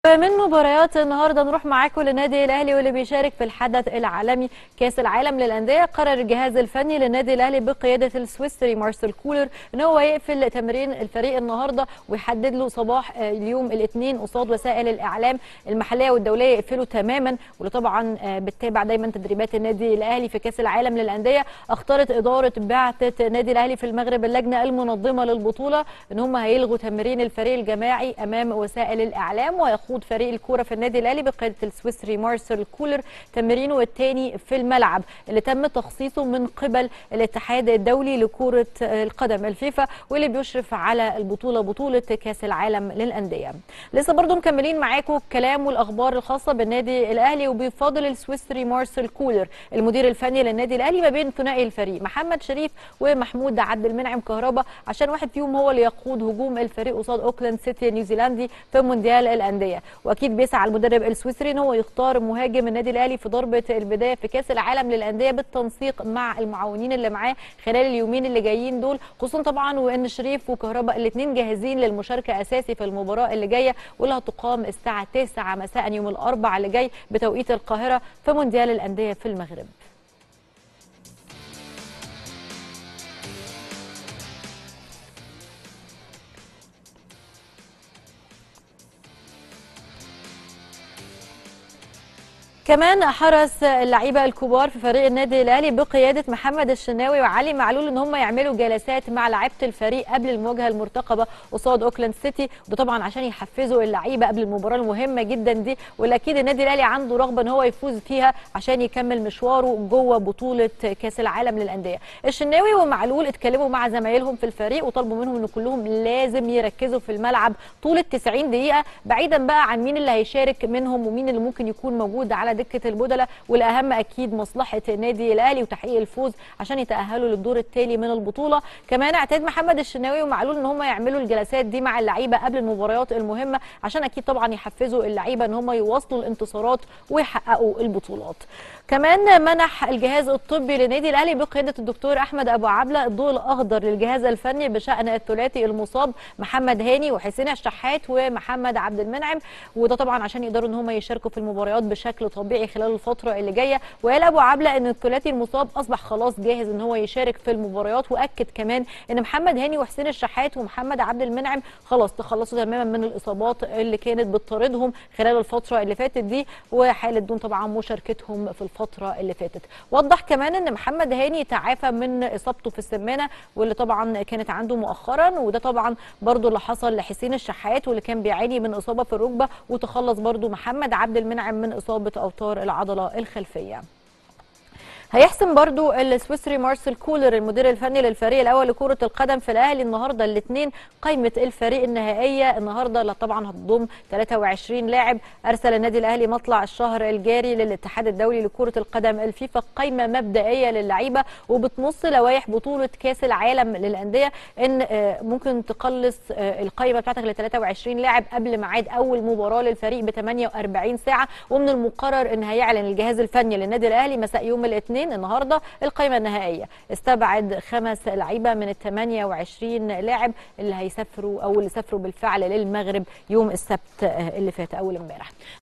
من مباريات النهارده نروح معاكم للنادي الاهلي واللي بيشارك في الحدث العالمي كاس العالم للانديه قرر الجهاز الفني للنادي الاهلي بقياده السويسري مارسيل كولر ان هو يقفل تمرين الفريق النهارده ويحدد له صباح اليوم الاثنين قصاد وسائل الاعلام المحليه والدوليه يقفلوا تماما واللي طبعا بتتابع دايما تدريبات النادي الاهلي في كاس العالم للانديه اختارت اداره بعثه النادي الاهلي في المغرب اللجنه المنظمه للبطوله ان هم هيلغوا تمرين الفريق الجماعي امام وسائل الاعلام ويخوض فريق الكوره في النادي الاهلي بقياده السويسري مارسيل كولر تمرينه الثاني في الملعب اللي تم تخصيصه من قبل الاتحاد الدولي لكره القدم الفيفا واللي بيشرف على البطوله بطوله كاس العالم للانديه لسه برضو مكملين معاكم الكلام والاخبار الخاصه بالنادي الاهلي وبيفاضل السويسري مارسيل كولر المدير الفني للنادي الاهلي ما بين ثنائي الفريق محمد شريف ومحمود عبد المنعم كهربا عشان واحد فيهم هو اللي يقود هجوم الفريق قصاد اوكلاند سيتي نيوزيلندي في مونديال الانديه واكيد بيسعى المدرب السويسري ان هو يختار مهاجم النادي الاهلي في ضربه البدايه في كاس العالم للانديه بالتنسيق مع المعاونين اللي معاه خلال اليومين اللي جايين دول خصوصا طبعا وان شريف وكهرباء الاثنين جاهزين للمشاركه اساسي في المباراه اللي جايه واللي هتقام الساعه 9 مساء يوم الاربعاء اللي جاي بتوقيت القاهره في مونديال الانديه في المغرب كمان حرص اللعيبه الكبار في فريق النادي الاهلي بقياده محمد الشناوي وعلي معلول ان هم يعملوا جلسات مع لعيبه الفريق قبل المواجهه المرتقبه قصاد اوكلاند سيتي وده طبعا عشان يحفزوا اللعيبه قبل المباراه المهمه جدا دي والاكيد النادي الاهلي عنده رغبه ان هو يفوز فيها عشان يكمل مشواره جوه بطوله كاس العالم للانديه الشناوي ومعلول اتكلموا مع زمايلهم في الفريق وطلبوا منهم ان كلهم لازم يركزوا في الملعب طول ال 90 دقيقه بعيدا بقى عن مين اللي هيشارك منهم ومين اللي ممكن يكون موجود على دكه البدلاء والاهم اكيد مصلحه النادي الاهلي وتحقيق الفوز عشان يتاهلوا للدور التالي من البطوله كمان اعتاد محمد الشناوي ومعلول ان هم يعملوا الجلسات دي مع اللعيبه قبل المباريات المهمه عشان اكيد طبعا يحفزوا اللعيبه ان هم يواصلوا الانتصارات ويحققوا البطولات كمان منح الجهاز الطبي للنادي الاهلي بقياده الدكتور احمد ابو عبله الضوء الاخضر للجهاز الفني بشان الثلاثي المصاب محمد هاني وحسين الشحات ومحمد عبد المنعم وده طبعا عشان يقدروا ان هم يشاركوا في المباريات بشكل طبيعي خلال الفتره اللي جايه وقال ابو عبله ان الثلاثي المصاب اصبح خلاص جاهز ان هو يشارك في المباريات واكد كمان ان محمد هاني وحسين الشحات ومحمد عبد المنعم خلاص تخلصوا تماما من الاصابات اللي كانت بتطاردهم خلال الفتره اللي فاتت دي وحاله دون طبعا مشاركتهم في الفتره اللي فاتت وضح كمان ان محمد هاني تعافى من اصابته في السمانه واللي طبعا كانت عنده مؤخرا وده طبعا برضو اللي حصل لحسين الشحات واللي كان بيعاني من اصابه في الركبه وتخلص برضو محمد عبد المنعم من اصابه اوتار العضله الخلفيه هيحسم برضو السويسري مارسيل كولر المدير الفني للفريق الاول لكره القدم في الاهلي النهارده الاثنين قائمه الفريق النهائيه النهارده اللي طبعا هتضم 23 لاعب ارسل النادي الاهلي مطلع الشهر الجاري للاتحاد الدولي لكره القدم الفيفا قائمه مبدئيه للعيبه وبتنص لوائح بطوله كاس العالم للانديه ان ممكن تقلص القائمه بتاعتك ل 23 لاعب قبل ميعاد اول مباراه للفريق ب 48 ساعه ومن المقرر ان هيعلن الجهاز الفني للنادي الاهلي مساء يوم الاثنين النهارده القائمه النهائيه استبعد خمس لعيبه من ال 28 لاعب اللي هيسافروا او اللي سافروا بالفعل للمغرب يوم السبت اللي فات اول امبارح